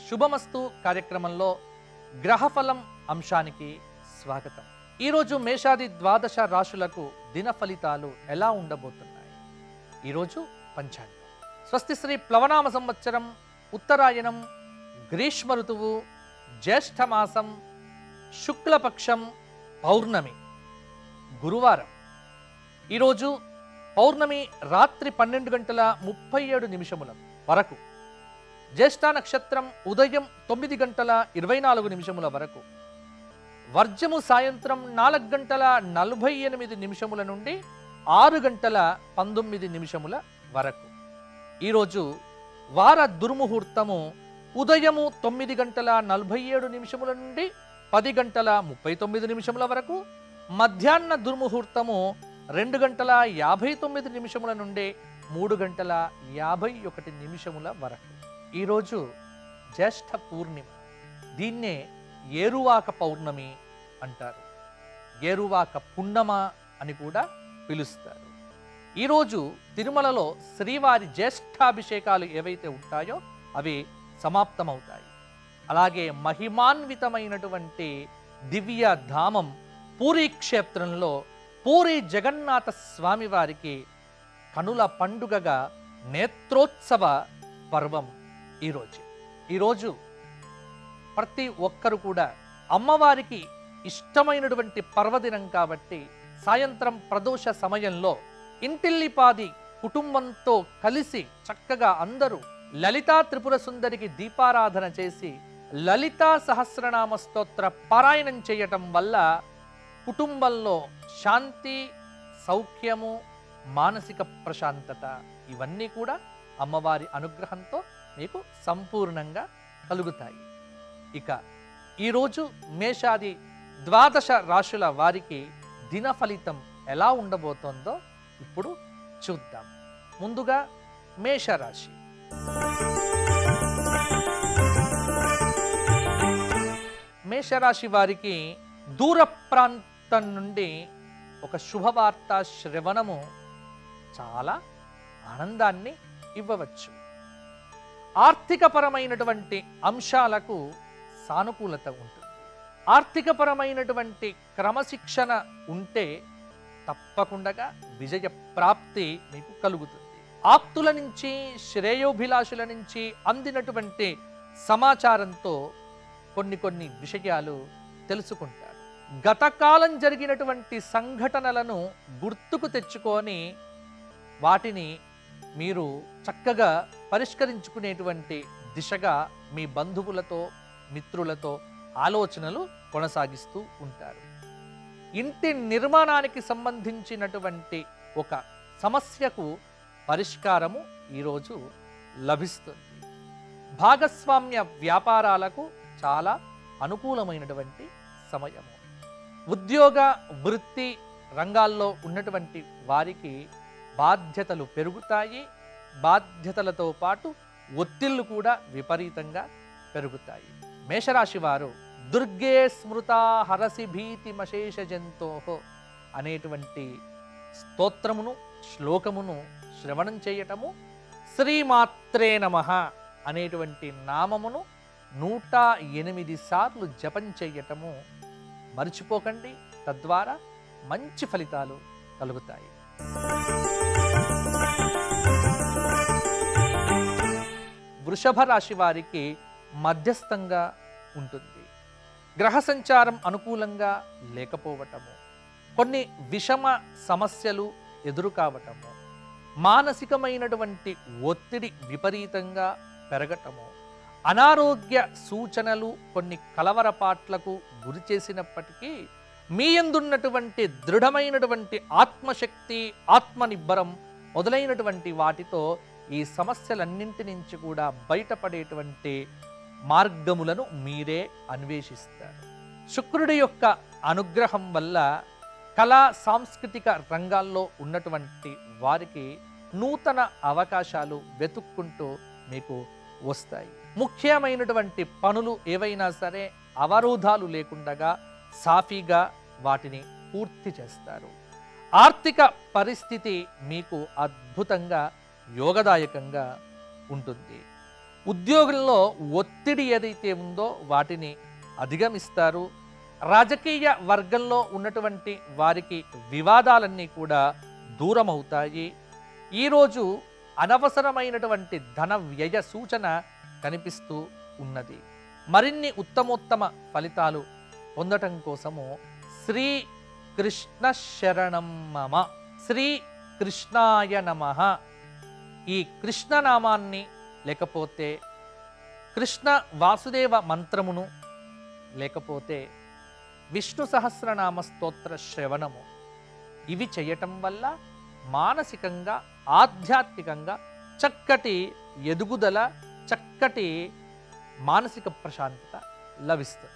శుభమస్తు కార్యక్రమంలో గ్రహఫలం అంశానికి స్వాగతం ఈరోజు మేషాది ద్వాదశ రాశులకు దిన ఫలితాలు ఎలా ఉండబోతున్నాయి ఈరోజు పంచాంగం స్వస్తి శ్రీ ప్లవనామ సంవత్సరం ఉత్తరాయణం గ్రీష్మ ఋతువు జ్యేష్ఠ మాసం శుక్లపక్షం పౌర్ణమి గురువారం ఈరోజు పౌర్ణమి రాత్రి పన్నెండు గంటల ముప్పై ఏడు నిమిషముల వరకు జ్యేష్ఠ నక్షత్రం ఉదయం తొమ్మిది గంటల ఇరవై నాలుగు నిమిషముల వరకు వర్జము సాయంత్రం నాలుగు గంటల నలభై ఎనిమిది నిమిషముల నుండి ఆరు గంటల పంతొమ్మిది నిమిషముల వరకు ఈరోజు వార దుర్ముహూర్తము ఉదయము తొమ్మిది గంటల నలభై ఏడు నిమిషముల నుండి పది గంటల ముప్పై తొమ్మిది నిమిషముల వరకు మధ్యాహ్న దుర్ముహూర్తము రెండు గంటల యాభై తొమ్మిది నిమిషముల నుండి మూడు గంటల యాభై ఒకటి నిమిషముల వరకు ఈరోజు జ్యేష్ఠ పూర్ణిమ దీన్నే ఏరువాక పౌర్ణమి అంటారు ఏరువాక పున్నమ అని కూడా పిలుస్తారు ఈరోజు తిరుమలలో శ్రీవారి జ్యేష్ఠాభిషేకాలు ఏవైతే ఉంటాయో అవి సమాప్తమవుతాయి అలాగే మహిమాన్వితమైనటువంటి దివ్య ధామం పూరీ క్షేత్రంలో పూరి జగన్నాథ స్వామి వారికి కనుల పండుగగా నేత్రోత్సవ పర్వం ఈరోజు ఈరోజు ప్రతి ఒక్కరు కూడా అమ్మవారికి ఇష్టమైనటువంటి పర్వదినం కాబట్టి సాయంత్రం ప్రదోష సమయంలో ఇంటిల్లిపాది కుటుంబంతో కలిసి చక్కగా అందరూ లలితా త్రిపుర సుందరికి దీపారాధన చేసి లలితా సహస్రనామ స్తోత్ర పారాయణం చేయటం వల్ల కుటుంబంలో శాంతి సౌఖ్యము మానసిక ప్రశాంతత ఇవన్నీ కూడా అమ్మవారి అనుగ్రహంతో మీకు సంపూర్ణంగా కలుగుతాయి ఇక ఈరోజు మేషాది ద్వాదశ రాశుల వారికి దిన ఫలితం ఎలా ఉండబోతోందో ఇప్పుడు చూద్దాం ముందుగా మేషరాశి మేషరాశి వారికి దూర ప్రాంతం నుండి ఒక శుభవార్త శ్రవణము చాలా ఆనందాన్ని ఇవ్వవచ్చు ఆర్థికపరమైనటువంటి అంశాలకు సానుకూలత ఉంటుంది ఆర్థికపరమైనటువంటి క్రమశిక్షణ ఉంటే తప్పకుండా విజయ ప్రాప్తి మీకు కలుగుతుంది ఆప్తుల నుంచి శ్రేయోభిలాషుల నుంచి అందినటువంటి సమాచారంతో కొన్ని కొన్ని విషయాలు తెలుసుకుంటారు గతకాలం జరిగినటువంటి సంఘటనలను గుర్తుకు తెచ్చుకొని వాటిని మీరు చక్కగా పరిష్కరించుకునేటువంటి దిశగా మీ బంధువులతో మిత్రులతో ఆలోచనలు కొనసాగిస్తూ ఉంటారు ఇంటి నిర్మాణానికి సంబంధించినటువంటి ఒక సమస్యకు పరిష్కారము ఈరోజు లభిస్తుంది భాగస్వామ్య వ్యాపారాలకు చాలా అనుకూలమైనటువంటి సమయము ఉద్యోగ వృత్తి రంగాల్లో ఉన్నటువంటి వారికి బాధ్యతలు పెరుగుతాయి బాధ్యతలతో పాటు ఒత్తిళ్లు కూడా విపరీతంగా పెరుగుతాయి మేషరాశి వారు దుర్గే స్మృత హరసి భీతి మశేష జంతో అనేటువంటి స్తోత్రమును శ్లోకమును శ్రవణం చేయటము శ్రీమాత్రే నమ అనేటువంటి నామమును నూట ఎనిమిది సార్లు జపం చేయటము మర్చిపోకండి తద్వారా మంచి ఫలితాలు కలుగుతాయి వృషభ రాశి వారికి మధ్యస్థంగా ఉంటుంది గ్రహ సంచారం అనుకూలంగా లేకపోవటము కొన్ని విషమ సమస్యలు ఎదురు కావటము మానసికమైనటువంటి ఒత్తిడి విపరీతంగా పెరగటము అనారోగ్య సూచనలు కొన్ని కలవరపాట్లకు గురి చేసినప్పటికీ మీ ఎందున్నటువంటి దృఢమైనటువంటి ఆత్మశక్తి ఆత్మనిబ్బరం మొదలైనటువంటి వాటితో ఈ సమస్యలన్నింటి నుంచి కూడా బయటపడేటువంటి మార్గములను మీరే అన్వేషిస్తారు శుక్రుడి యొక్క అనుగ్రహం వల్ల కళా సాంస్కృతిక రంగాల్లో ఉన్నటువంటి వారికి నూతన అవకాశాలు వెతుక్కుంటూ మీకు వస్తాయి ముఖ్యమైనటువంటి పనులు ఏవైనా సరే అవరోధాలు లేకుండగా సాఫీగా వాటిని పూర్తి చేస్తారు ఆర్థిక పరిస్థితి మీకు అద్భుతంగా యోగదాయకంగా ఉంటుంది ఉద్యోగంలో ఒత్తిడి ఏదైతే ఉందో వాటిని అధిగమిస్తారు రాజకీయ వర్గంలో ఉన్నటువంటి వారికి వివాదాలన్నీ కూడా దూరం అవుతాయి ఈరోజు అనవసరమైనటువంటి ధన వ్యయ సూచన కనిపిస్తూ ఉన్నది మరిన్ని ఉత్తమోత్తమ ఫలితాలు పొందటం కోసము శ్రీ కృష్ణ శరణం మమ శ్రీ కృష్ణాయ నమ ఈ కృష్ణనామాన్ని లేకపోతే కృష్ణ వాసుదేవ మంత్రమును లేకపోతే విష్ణు సహస్రనామ స్తోత్ర శ్రవణము ఇవి చేయటం వల్ల మానసికంగా ఆధ్యాత్మికంగా చక్కటి ఎదుగుదల చక్కటి మానసిక ప్రశాంతత లభిస్తుంది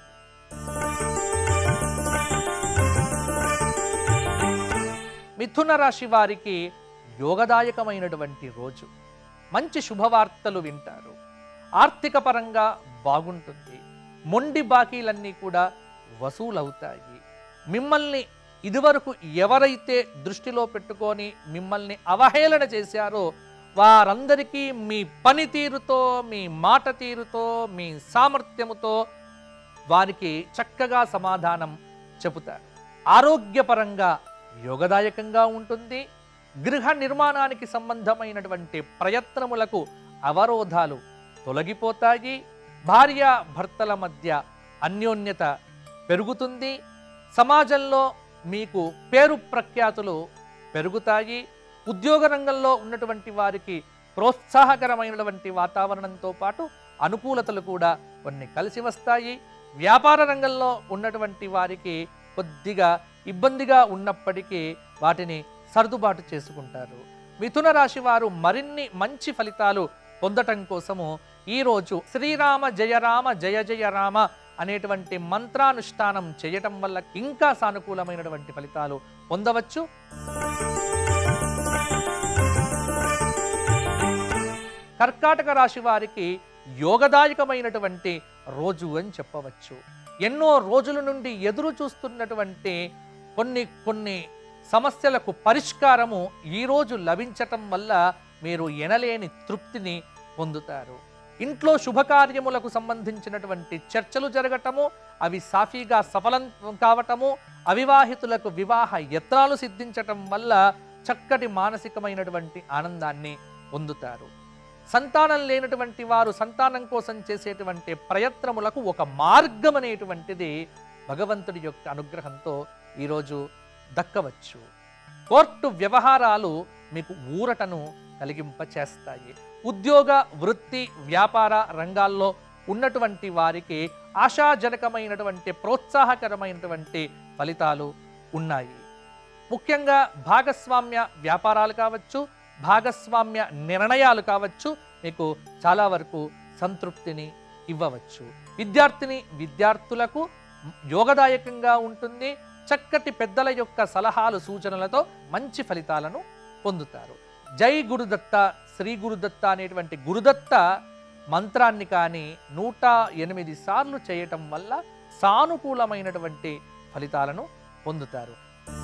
మిథున రాశి వారికి యోగదాయకమైనటువంటి రోజు మంచి శుభవార్తలు వింటారు ఆర్థిక పరంగా బాగుంటుంది మొండి బాకీలన్నీ కూడా వసూలవుతాయి మిమ్మల్ని ఇదివరకు ఎవరైతే దృష్టిలో పెట్టుకొని మిమ్మల్ని అవహేళన చేశారో వారందరికీ మీ పనితీరుతో మీ మాట తీరుతో మీ సామర్థ్యముతో వారికి చక్కగా సమాధానం చెబుతారు ఆరోగ్యపరంగా యోగదాయకంగా ఉంటుంది గృహ నిర్మాణానికి సంబంధమైనటువంటి ప్రయత్నములకు అవరోధాలు తొలగిపోతాయి భార్య భర్తల మధ్య అన్యోన్యత పెరుగుతుంది సమాజంలో మీకు పేరు ప్రఖ్యాతులు పెరుగుతాయి ఉద్యోగ రంగంలో ఉన్నటువంటి వారికి ప్రోత్సాహకరమైనటువంటి వాతావరణంతో పాటు అనుకూలతలు కూడా కొన్ని కలిసి వస్తాయి వ్యాపార రంగంలో ఉన్నటువంటి వారికి కొద్దిగా ఇబ్బందిగా ఉన్నప్పటికీ వాటిని సర్దుబాటు చేసుకుంటారు మిథున రాశి వారు మరిన్ని మంచి ఫలితాలు పొందటం కోసము ఈరోజు శ్రీరామ జయ రామ జయ జయ రామ అనేటువంటి మంత్రానుష్ఠానం చేయటం వల్ల ఇంకా సానుకూలమైనటువంటి ఫలితాలు పొందవచ్చు కర్కాటక రాశి వారికి యోగదాయకమైనటువంటి రోజు అని చెప్పవచ్చు ఎన్నో రోజుల నుండి ఎదురు చూస్తున్నటువంటి కొన్ని కొన్ని సమస్యలకు పరిష్కారము ఈరోజు లభించటం వల్ల మీరు ఎనలేని తృప్తిని పొందుతారు ఇంట్లో శుభకార్యములకు సంబంధించినటువంటి చర్చలు జరగటము అవి సాఫీగా సఫలం కావటము అవివాహితులకు వివాహ యత్నాలు సిద్ధించటం వల్ల చక్కటి మానసికమైనటువంటి ఆనందాన్ని పొందుతారు సంతానం లేనటువంటి వారు సంతానం కోసం చేసేటువంటి ప్రయత్నములకు ఒక మార్గం అనేటువంటిది భగవంతుడి యొక్క అనుగ్రహంతో ఈరోజు దక్కవచ్చు కోర్టు వ్యవహారాలు మీకు ఊరటను కలిగింపచేస్తాయి ఉద్యోగ వృత్తి వ్యాపార రంగాల్లో ఉన్నటువంటి వారికి ఆశాజనకమైనటువంటి ప్రోత్సాహకరమైనటువంటి ఫలితాలు ఉన్నాయి ముఖ్యంగా భాగస్వామ్య వ్యాపారాలు కావచ్చు భాగస్వామ్య నిర్ణయాలు కావచ్చు మీకు చాలా వరకు సంతృప్తిని ఇవ్వవచ్చు విద్యార్థిని విద్యార్థులకు యోగదాయకంగా ఉంటుంది చక్కటి పెద్దల యొక్క సలహాలు సూచనలతో మంచి ఫలితాలను పొందుతారు జై గురుదత్త శ్రీ గురుదత్త అనేటువంటి గురుదత్త మంత్రాన్ని కానీ నూట ఎనిమిది సార్లు చేయటం వల్ల సానుకూలమైనటువంటి ఫలితాలను పొందుతారు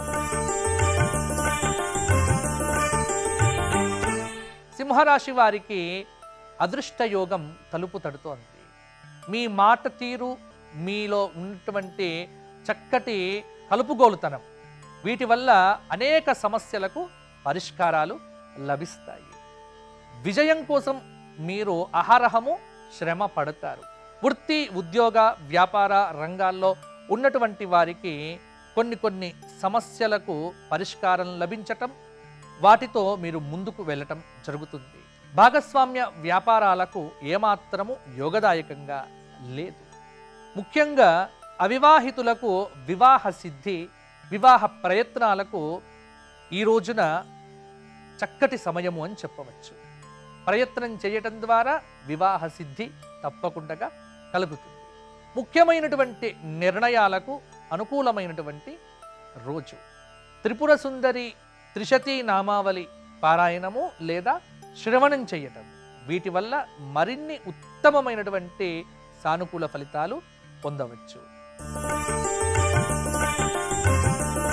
సింహరాశి వారికి అదృష్ట యోగం తలుపు తడుతోంది మీ మాట తీరు మీలో ఉన్నటువంటి చక్కటి కలుపుగోలుతనం వీటి వల్ల అనేక సమస్యలకు పరిష్కారాలు లభిస్తాయి విజయం కోసం మీరు అహరహము శ్రమ పడతారు వృత్తి ఉద్యోగ వ్యాపార రంగాల్లో ఉన్నటువంటి వారికి కొన్ని కొన్ని సమస్యలకు పరిష్కారం లభించటం వాటితో మీరు ముందుకు వెళ్ళటం జరుగుతుంది భాగస్వామ్య వ్యాపారాలకు ఏమాత్రము యోగదాయకంగా లేదు ముఖ్యంగా అవివాహితులకు వివాహ సిద్ధి వివాహ ప్రయత్నాలకు ఈ రోజున చక్కటి సమయము అని చెప్పవచ్చు ప్రయత్నం చేయటం ద్వారా వివాహ సిద్ధి తప్పకుండా కలుగుతుంది ముఖ్యమైనటువంటి నిర్ణయాలకు అనుకూలమైనటువంటి రోజు త్రిపుర సుందరి త్రిశతి నామావళి పారాయణము లేదా శ్రవణం చేయటం వీటి వల్ల మరిన్ని ఉత్తమమైనటువంటి సానుకూల ఫలితాలు పొందవచ్చు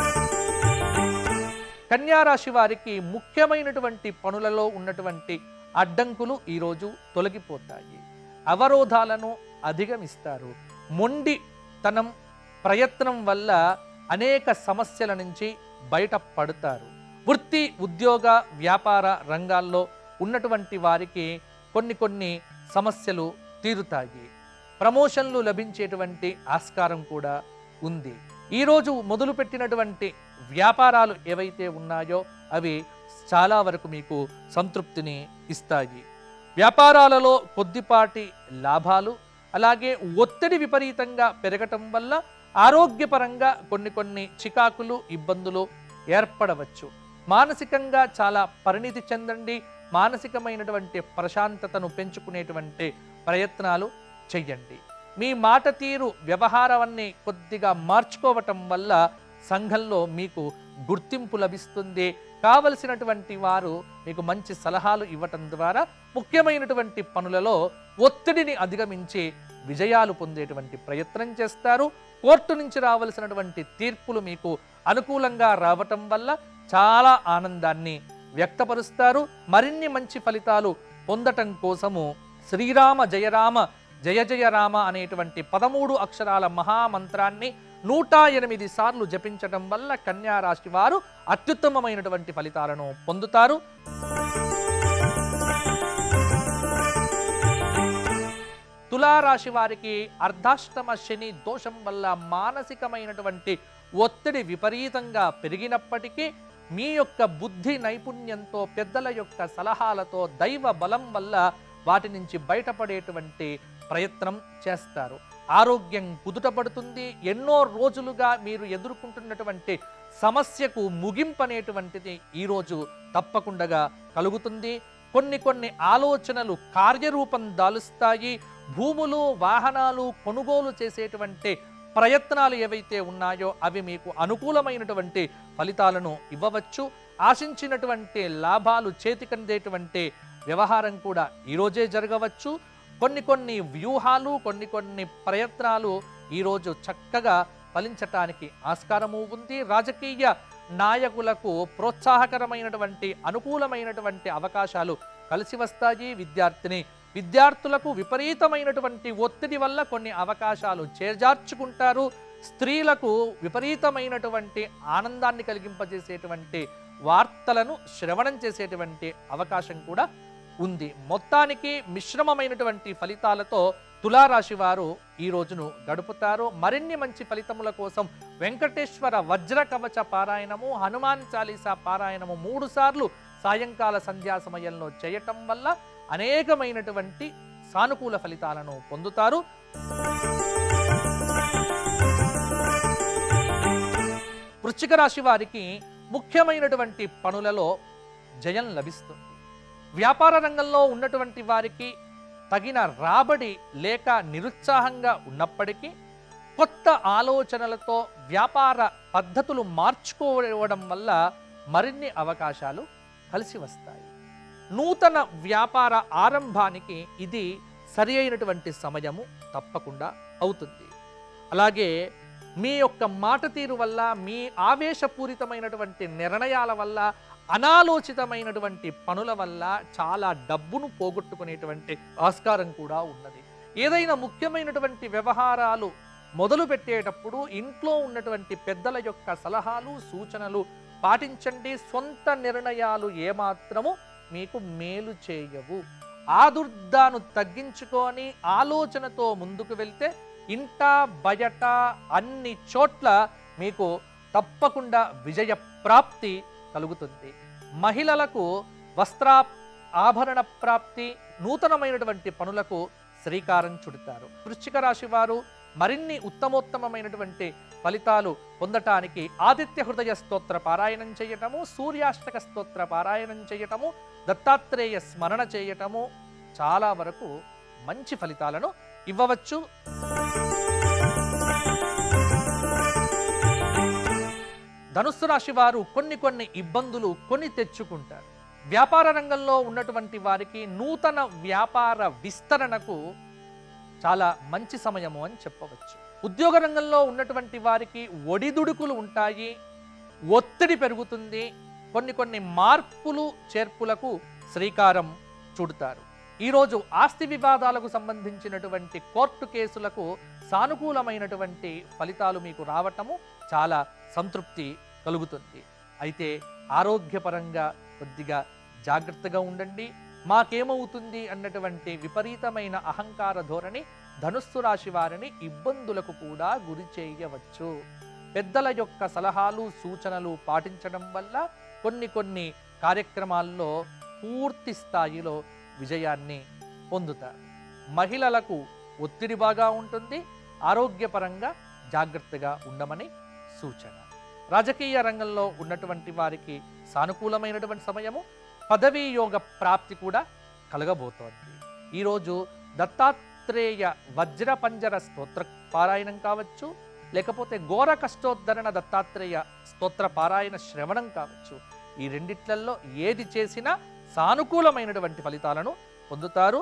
కన్యారాశి వారికి ముఖ్యమైనటువంటి పనులలో ఉన్నటువంటి అడ్డంకులు ఈరోజు తొలగిపోతాయి అవరోధాలను అధిగమిస్తారు మొండితనం ప్రయత్నం వల్ల అనేక సమస్యల నుంచి బయటపడతారు వృత్తి ఉద్యోగ వ్యాపార రంగాల్లో ఉన్నటువంటి వారికి కొన్ని కొన్ని సమస్యలు తీరుతాయి ప్రమోషన్లు లభించేటువంటి ఆస్కారం కూడా ఉంది ఈరోజు మొదలుపెట్టినటువంటి వ్యాపారాలు ఏవైతే ఉన్నాయో అవి చాలా వరకు మీకు సంతృప్తిని ఇస్తాయి వ్యాపారాలలో కొద్దిపాటి లాభాలు అలాగే ఒత్తిడి విపరీతంగా పెరగటం వల్ల ఆరోగ్యపరంగా కొన్ని కొన్ని చికాకులు ఇబ్బందులు ఏర్పడవచ్చు మానసికంగా చాలా పరిణితి చెందండి మానసికమైనటువంటి ప్రశాంతతను పెంచుకునేటువంటి ప్రయత్నాలు చెయ్యండి మీ మాట తీరు వ్యవహారాన్ని కొద్దిగా మార్చుకోవటం వల్ల సంఘంలో మీకు గుర్తింపు లభిస్తుంది కావలసినటువంటి వారు మీకు మంచి సలహాలు ఇవ్వటం ద్వారా ముఖ్యమైనటువంటి పనులలో ఒత్తిడిని అధిగమించి విజయాలు పొందేటువంటి ప్రయత్నం చేస్తారు కోర్టు నుంచి రావలసినటువంటి తీర్పులు మీకు అనుకూలంగా రావటం వల్ల చాలా ఆనందాన్ని వ్యక్తపరుస్తారు మరిన్ని మంచి ఫలితాలు పొందటం కోసము శ్రీరామ జయరామ జయ జయ రామ అనేటువంటి పదమూడు అక్షరాల మహామంత్రాన్ని నూట ఎనిమిది సార్లు జపించడం వల్ల కన్యా రాశి వారు అత్యుత్తమమైనటువంటి ఫలితాలను పొందుతారు తులారాశి వారికి అర్ధాష్టమ శని దోషం వల్ల మానసికమైనటువంటి ఒత్తిడి విపరీతంగా పెరిగినప్పటికీ మీ యొక్క బుద్ధి నైపుణ్యంతో పెద్దల యొక్క సలహాలతో దైవ బలం వల్ల వాటి నుంచి బయటపడేటువంటి ప్రయత్నం చేస్తారు ఆరోగ్యం కుదుటపడుతుంది ఎన్నో రోజులుగా మీరు ఎదుర్కొంటున్నటువంటి సమస్యకు ముగింపు అనేటువంటిది ఈరోజు తప్పకుండా కలుగుతుంది కొన్ని కొన్ని ఆలోచనలు కార్యరూపం దాలుస్తాయి భూములు వాహనాలు కొనుగోలు చేసేటువంటి ప్రయత్నాలు ఏవైతే ఉన్నాయో అవి మీకు అనుకూలమైనటువంటి ఫలితాలను ఇవ్వవచ్చు ఆశించినటువంటి లాభాలు చేతికందేటువంటి వ్యవహారం కూడా ఈరోజే జరగవచ్చు కొన్ని కొన్ని వ్యూహాలు కొన్ని కొన్ని ప్రయత్నాలు ఈరోజు చక్కగా ఫలించటానికి ఆస్కారము ఉంది రాజకీయ నాయకులకు ప్రోత్సాహకరమైనటువంటి అనుకూలమైనటువంటి అవకాశాలు కలిసి వస్తాయి విద్యార్థిని విద్యార్థులకు విపరీతమైనటువంటి ఒత్తిడి వల్ల కొన్ని అవకాశాలు చేజార్చుకుంటారు స్త్రీలకు విపరీతమైనటువంటి ఆనందాన్ని కలిగింపజేసేటువంటి వార్తలను శ్రవణం చేసేటువంటి అవకాశం కూడా ఉంది మొత్తానికి మిశ్రమమైనటువంటి ఫలితాలతో తులారాశి వారు ఈ రోజును గడుపుతారు మరిన్ని మంచి ఫలితముల కోసం వెంకటేశ్వర వజ్ర కవచ పారాయణము హనుమాన్ చాలీసా పారాయణము మూడు సార్లు సాయంకాల సంధ్యా సమయంలో చేయటం వల్ల అనేకమైనటువంటి సానుకూల ఫలితాలను పొందుతారు వృశ్చిక రాశి వారికి ముఖ్యమైనటువంటి పనులలో జయం లభిస్తుంది వ్యాపార రంగంలో ఉన్నటువంటి వారికి తగిన రాబడి లేక నిరుత్సాహంగా ఉన్నప్పటికీ కొత్త ఆలోచనలతో వ్యాపార పద్ధతులు మార్చుకోవడం వల్ల మరిన్ని అవకాశాలు కలిసి వస్తాయి నూతన వ్యాపార ఆరంభానికి ఇది సరి అయినటువంటి సమయము తప్పకుండా అవుతుంది అలాగే మీ యొక్క మాట తీరు వల్ల మీ ఆవేశపూరితమైనటువంటి నిర్ణయాల వల్ల అనాలోచితమైనటువంటి పనుల వల్ల చాలా డబ్బును పోగొట్టుకునేటువంటి ఆస్కారం కూడా ఉన్నది ఏదైనా ముఖ్యమైనటువంటి వ్యవహారాలు మొదలు పెట్టేటప్పుడు ఇంట్లో ఉన్నటువంటి పెద్దల యొక్క సలహాలు సూచనలు పాటించండి సొంత నిర్ణయాలు ఏమాత్రము మీకు మేలు చేయవు ఆదుర్దాను తగ్గించుకొని ఆలోచనతో ముందుకు వెళ్తే ఇంట బయట అన్ని చోట్ల మీకు తప్పకుండా విజయ ప్రాప్తి కలుగుతుంది మహిళలకు వస్త్ర ఆభరణ ప్రాప్తి నూతనమైనటువంటి పనులకు శ్రీకారం చుడతారు వృశ్చిక రాశి వారు మరిన్ని ఉత్తమోత్తమమైనటువంటి ఫలితాలు పొందటానికి ఆదిత్య హృదయ స్తోత్ర పారాయణం చేయటము సూర్యాష్టక స్తోత్ర పారాయణం చేయటము దత్తాత్రేయ స్మరణ చేయటము చాలా వరకు మంచి ఫలితాలను ఇవ్వవచ్చు ధనుస్సు రాశి వారు కొన్ని కొన్ని ఇబ్బందులు కొని తెచ్చుకుంటారు వ్యాపార రంగంలో ఉన్నటువంటి వారికి నూతన వ్యాపార విస్తరణకు చాలా మంచి సమయము అని చెప్పవచ్చు ఉద్యోగ రంగంలో ఉన్నటువంటి వారికి ఒడిదుడుకులు ఉంటాయి ఒత్తిడి పెరుగుతుంది కొన్ని కొన్ని మార్పులు చేర్పులకు శ్రీకారం చూడుతారు ఈరోజు ఆస్తి వివాదాలకు సంబంధించినటువంటి కోర్టు కేసులకు సానుకూలమైనటువంటి ఫలితాలు మీకు రావటము చాలా సంతృప్తి కలుగుతుంది అయితే ఆరోగ్యపరంగా కొద్దిగా జాగ్రత్తగా ఉండండి మాకేమవుతుంది అన్నటువంటి విపరీతమైన అహంకార ధోరణి ధనుస్సు రాశి వారిని ఇబ్బందులకు కూడా గురి చేయవచ్చు పెద్దల యొక్క సలహాలు సూచనలు పాటించడం వల్ల కొన్ని కొన్ని కార్యక్రమాల్లో పూర్తి స్థాయిలో విజయాన్ని పొందుతారు మహిళలకు ఒత్తిడి బాగా ఉంటుంది ఆరోగ్యపరంగా జాగ్రత్తగా ఉండమని సూచన రాజకీయ రంగంలో ఉన్నటువంటి వారికి సానుకూలమైనటువంటి సమయము పదవీ యోగ ప్రాప్తి కూడా కలగబోతోంది ఈరోజు దత్తాత్రేయ వజ్ర పంజర స్తోత్ర పారాయణం కావచ్చు లేకపోతే ఘోర కష్టోద్ధరణ దత్తాత్రేయ స్తోత్ర పారాయణ శ్రవణం కావచ్చు ఈ రెండిట్లల్లో ఏది చేసినా సానుకూలమైనటువంటి ఫలితాలను పొందుతారు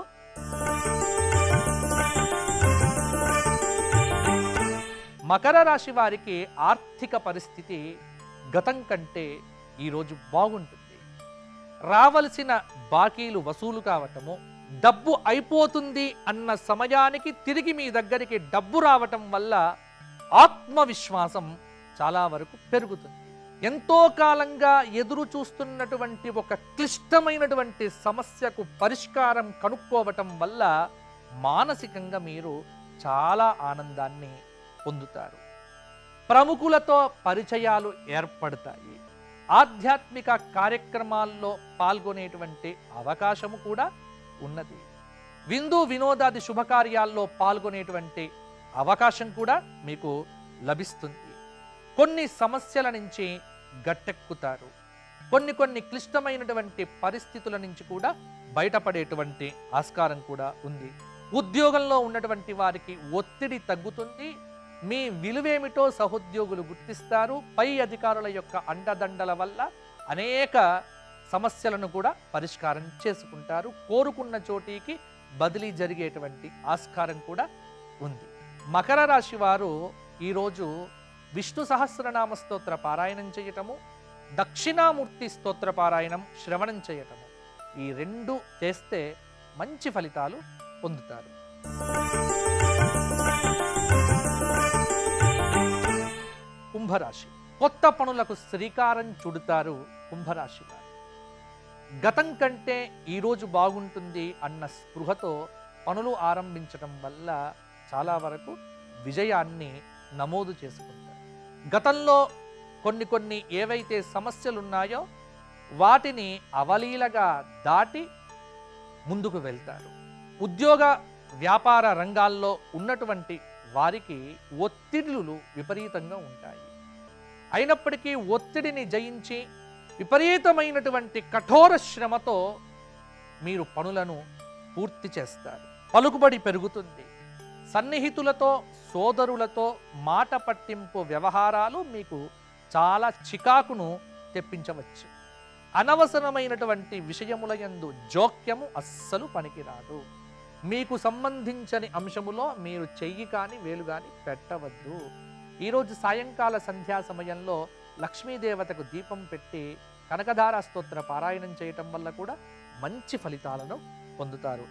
మకర రాశి వారికి ఆర్థిక పరిస్థితి గతం కంటే ఈరోజు బాగుంటుంది రావలసిన బాకీలు వసూలు కావటము డబ్బు అయిపోతుంది అన్న సమయానికి తిరిగి మీ దగ్గరికి డబ్బు రావటం వల్ల ఆత్మవిశ్వాసం చాలా వరకు పెరుగుతుంది ఎంతో కాలంగా ఎదురు చూస్తున్నటువంటి ఒక క్లిష్టమైనటువంటి సమస్యకు పరిష్కారం కనుక్కోవటం వల్ల మానసికంగా మీరు చాలా ఆనందాన్ని పొందుతారు ప్రముఖులతో పరిచయాలు ఏర్పడతాయి ఆధ్యాత్మిక కార్యక్రమాల్లో పాల్గొనేటువంటి అవకాశము కూడా ఉన్నది విందు వినోదాది శుభకార్యాల్లో పాల్గొనేటువంటి అవకాశం కూడా మీకు లభిస్తుంది కొన్ని సమస్యల నుంచి గట్టెక్కుతారు కొన్ని కొన్ని క్లిష్టమైనటువంటి పరిస్థితుల నుంచి కూడా బయటపడేటువంటి ఆస్కారం కూడా ఉంది ఉద్యోగంలో ఉన్నటువంటి వారికి ఒత్తిడి తగ్గుతుంది మీ విలువేమిటో సహోద్యోగులు గుర్తిస్తారు పై అధికారుల యొక్క అండదండల వల్ల అనేక సమస్యలను కూడా పరిష్కారం చేసుకుంటారు కోరుకున్న చోటికి బదిలీ జరిగేటువంటి ఆస్కారం కూడా ఉంది మకర రాశి వారు ఈరోజు విష్ణు సహస్రనామ స్తోత్ర పారాయణం చేయటము దక్షిణామూర్తి స్తోత్ర పారాయణం శ్రవణం చేయటము ఈ రెండు చేస్తే మంచి ఫలితాలు పొందుతారు కుంభరాశి కొత్త పనులకు శ్రీకారం చుడుతారు కుంభరాశి వారు గతం కంటే ఈరోజు బాగుంటుంది అన్న స్పృహతో పనులు ఆరంభించడం వల్ల చాలా వరకు విజయాన్ని నమోదు చేసుకుంటారు గతంలో కొన్ని కొన్ని ఏవైతే సమస్యలు ఉన్నాయో వాటిని అవలీలగా దాటి ముందుకు వెళ్తారు ఉద్యోగ వ్యాపార రంగాల్లో ఉన్నటువంటి వారికి ఒత్తిడులు విపరీతంగా ఉంటాయి అయినప్పటికీ ఒత్తిడిని జయించి విపరీతమైనటువంటి కఠోర శ్రమతో మీరు పనులను పూర్తి చేస్తారు పలుకుబడి పెరుగుతుంది సన్నిహితులతో సోదరులతో మాట పట్టింపు వ్యవహారాలు మీకు చాలా చికాకును తెప్పించవచ్చు అనవసరమైనటువంటి విషయముల యందు జోక్యము అస్సలు పనికిరాదు మీకు సంబంధించని అంశములో మీరు చెయ్యి కానీ వేలు కానీ పెట్టవద్దు ఈరోజు సాయంకాల సంధ్యా సమయంలో లక్ష్మీదేవతకు దీపం పెట్టి కనకధార స్తోత్ర పారాయణం చేయటం వల్ల కూడా మంచి ఫలితాలను పొందుతారు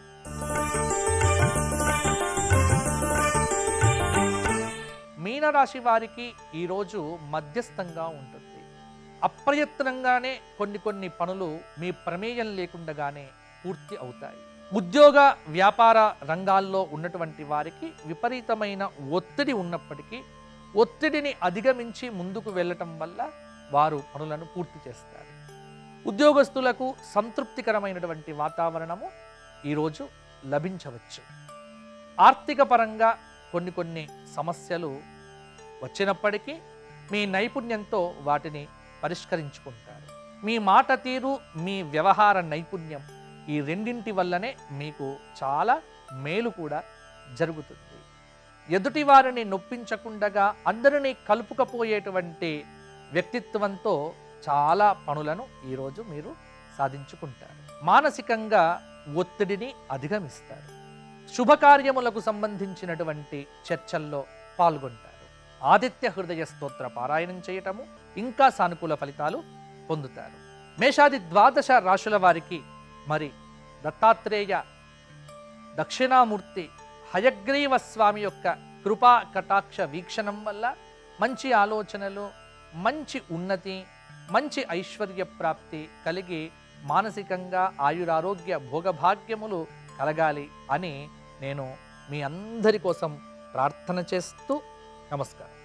మీనరాశి వారికి ఈరోజు మధ్యస్థంగా ఉంటుంది అప్రయత్నంగానే కొన్ని కొన్ని పనులు మీ ప్రమేయం లేకుండగానే పూర్తి అవుతాయి ఉద్యోగ వ్యాపార రంగాల్లో ఉన్నటువంటి వారికి విపరీతమైన ఒత్తిడి ఉన్నప్పటికీ ఒత్తిడిని అధిగమించి ముందుకు వెళ్ళటం వల్ల వారు పనులను పూర్తి చేస్తారు ఉద్యోగస్తులకు సంతృప్తికరమైనటువంటి వాతావరణము ఈరోజు లభించవచ్చు ఆర్థిక పరంగా కొన్ని కొన్ని సమస్యలు వచ్చినప్పటికీ మీ నైపుణ్యంతో వాటిని పరిష్కరించుకుంటారు మీ మాట తీరు మీ వ్యవహార నైపుణ్యం ఈ రెండింటి వల్లనే మీకు చాలా మేలు కూడా జరుగుతుంది ఎదుటి వారిని నొప్పించకుండగా అందరినీ కలుపుకపోయేటువంటి వ్యక్తిత్వంతో చాలా పనులను ఈరోజు మీరు సాధించుకుంటారు మానసికంగా ఒత్తిడిని అధిగమిస్తారు శుభకార్యములకు సంబంధించినటువంటి చర్చల్లో పాల్గొంటారు ఆదిత్య హృదయ స్తోత్ర పారాయణం చేయటము ఇంకా సానుకూల ఫలితాలు పొందుతారు మేషాది ద్వాదశ రాశుల వారికి మరి దత్తాత్రేయ దక్షిణామూర్తి హయగ్రీవ స్వామి యొక్క కృపా కటాక్ష వీక్షణం వల్ల మంచి ఆలోచనలు మంచి ఉన్నతి మంచి ఐశ్వర్య ప్రాప్తి కలిగి మానసికంగా ఆయురారోగ్య భోగభాగ్యములు కలగాలి అని నేను మీ అందరి కోసం ప్రార్థన చేస్తూ నమస్కారం